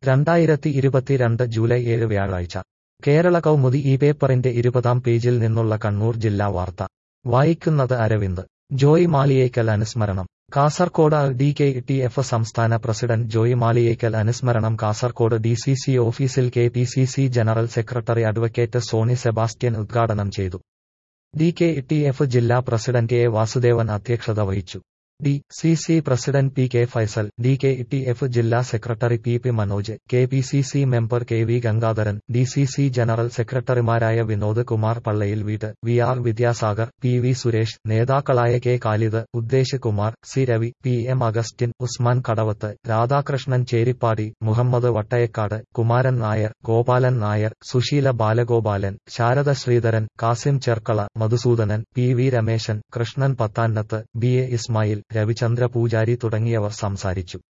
രണ്ടായിരത്തി ഇരുപത്തിരണ്ട് ജൂലൈ ഏഴ് വ്യാഴാഴ്ച കേരള കൗമുദി ഈ പേപ്പറിന്റെ ഇരുപതാം പേജിൽ നിന്നുള്ള കണ്ണൂർ ജില്ലാ വാർത്ത വായിക്കുന്നത് അരവിന്ദ് ജോയ് മാളിയേക്കൽ അനുസ്മരണം Kasaragod D K T F സംസ്ഥാന പ്രസിഡന്റ് ജോയ് മാളിയേക്കൽ അനുസ്മരണം കാസർകോട് ഡി സി സി ഓഫീസിൽ K P C C general secretary advocate Soni Sebastian ഉദ്ഘാടനം ചെയ്തു ഡി കെ ടി എഫ് ജില്ലാ പ്രസിഡന്റ് എ വാസുദേവൻ അധ്യക്ഷത വഹിച്ചു D C C president P K Faisal D K T F ജില്ലാ secretary P P Manoj K P C C member K V Gangadharan D C C general സെക്രട്ടറിമാരായ വിനോദ് കുമാർ പള്ളയിൽ വീട്ട് V R Vidyasagar P V Suresh നേതാക്കളായ K Khalid Uddesh Kumar C Ravi P M Augustine Usman Kadavath Radhakrishnan Cherippadi Muhammad Vattayakkad Kumaran Nair Gopalan Nair Susheela Balagopalan Sharada Sreedharan Kasim Cherkala Madhusoodanan P V Rameshan Krishnan Pathannath B A Ismail Ravichandra Poojary തുടങ്ങിയവർ സംസാരിച്ചു